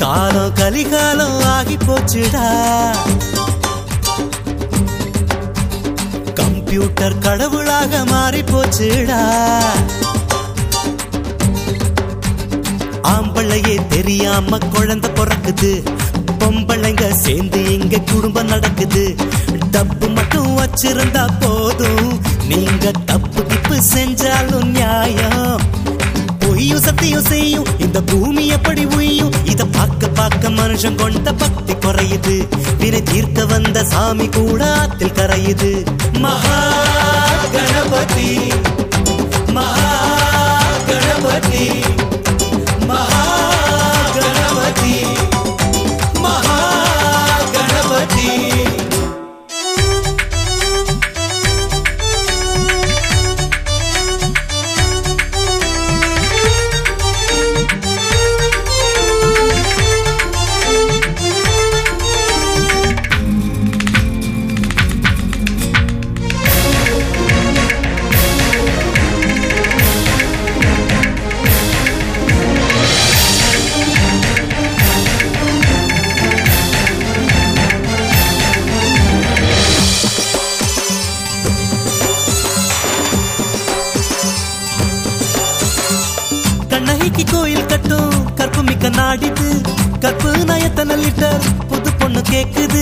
காலம் கலிகாலம் ஆகி போச்சுடா கம்ப்யூட்டர் கடவுளாக மாறி போச்சுடா ஆம்பளையே தெரியாம குழந்தை பிறக்குது பொம்பளைங்க சேர்ந்து இங்க குடும்பம் நடக்குது டப்பு மட்டும் வச்சிருந்தா போதும் நீங்க தப்பு கிப்பு செஞ்சாலும் நியாயம் பொய்யும் சத்தியம் செய்யும் இந்த பூமி எப்படி உய்யும் இத பார்க்க பார்க்க மனுஷன் கொண்ட பக்தி குறையுது வினை தீர்க்க வந்த சாமி கூட ஆத்தில் கரையுது மகா கணபதி மகா கணபதி மகா கணபதி மகா கணபதி கண்ணகிக்கு கோயில் கட்டும் கற்பு மிக்க நாடிது கற்பு நயத்தன லிட்டர் புது பொண்ணு கேக்குது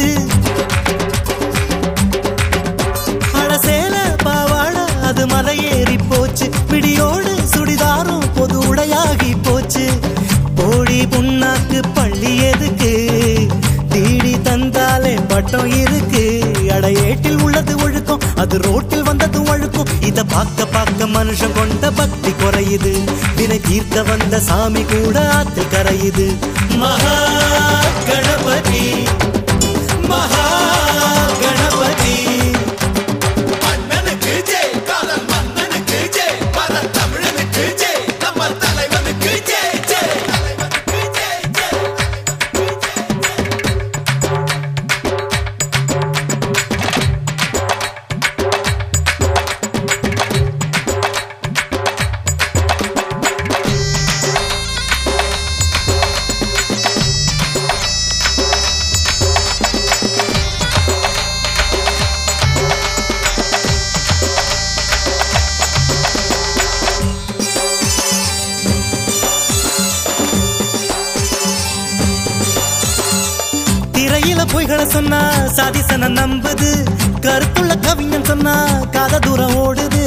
அடசேல பாவாட அது மலையேறி போச்சு பிடியோடு சுடிதாரும் பொது உடையாகி போச்சு போடி புண்ணாக்கு பள்ளி எதுக்கு தீடி தந்தாலே பட்டம் இருக்கு அட ஏட்டில் உள்ளது ஒழுக்கம் அது ரோட்டில் வந்தது ஒழுக்கம் இத பார்க்க பார்க்க மனுஷன் கொண்ட பக்தி குறையுது வினை தீர்க்க வந்த சாமி கூட ஆத்தில் கரையுது மகா கணபதி மகா கணபதி மன்னனுக்கு ஜெய் காலம் மன்னனுக்கு ஜெய் பல தமிழனுக்கு ஜெய் நம்ம தலைவனுக்கு ஜெய் ஜெய் தலைவனுக்கு ஜெய் ஜெய் திரையில பொய்களை சொன்னா சாதிசன நம்புது கருத்துள்ள கவிஞன் சொன்னா காத தூரம் ஓடுது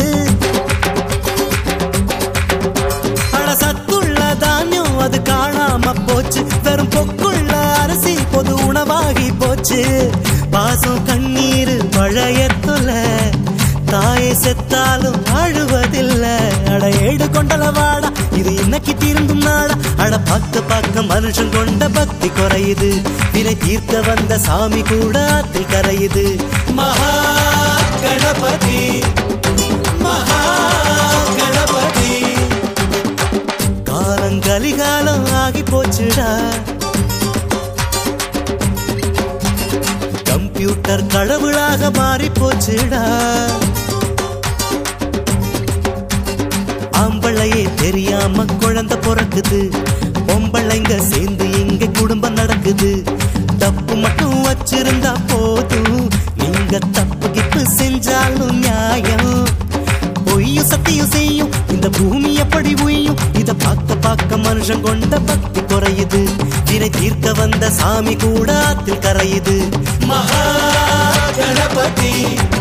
அட சத்துள்ள தானியம் அது காணாம போச்சு வெறும் பொக்குள்ள அரிசி பொது உணவாகி போச்சு பாசம் கண்ணீர் பழையத்துல தாயை செத்தாலும் அழுவதில்ல அட ஏடு கொண்டல வாடா இது இன்னைக்கு தீர்ந்தும் நாடா அட பார்க்க பார்க்க மனுஷன் கொண்ட பக்தி குறையுது வினை தீர்க்க வந்த சாமி கூட ஆத்தில் கரையுது மகா கணபதி மகா கணபதி காலம் கலிகாலம் ஆகி போச்சுடா கம்ப்யூட்டர் கடவுளாக மாறி போச்சுடா ஆம்பளையே தெரியாம குழந்தை பிறக்குது பொம்பளைங்க சேர்ந்து இங்க குடும்பம் நடக்குது தப்பு மட்டும் வச்சிருந்தா போதும் நீங்க தப்பு கிப்பு செஞ்சாலும் நியாயம் பொய்யும் சத்தியம் செய்யும் இந்த பூமி எப்படி உய்யும் இத பார்க்க பார்க்க மனுஷன் கொண்ட பக்தி குறையுது வினை தீர்க்க வந்த சாமி கூட ஆத்தில் கரையுது மகா கணபதி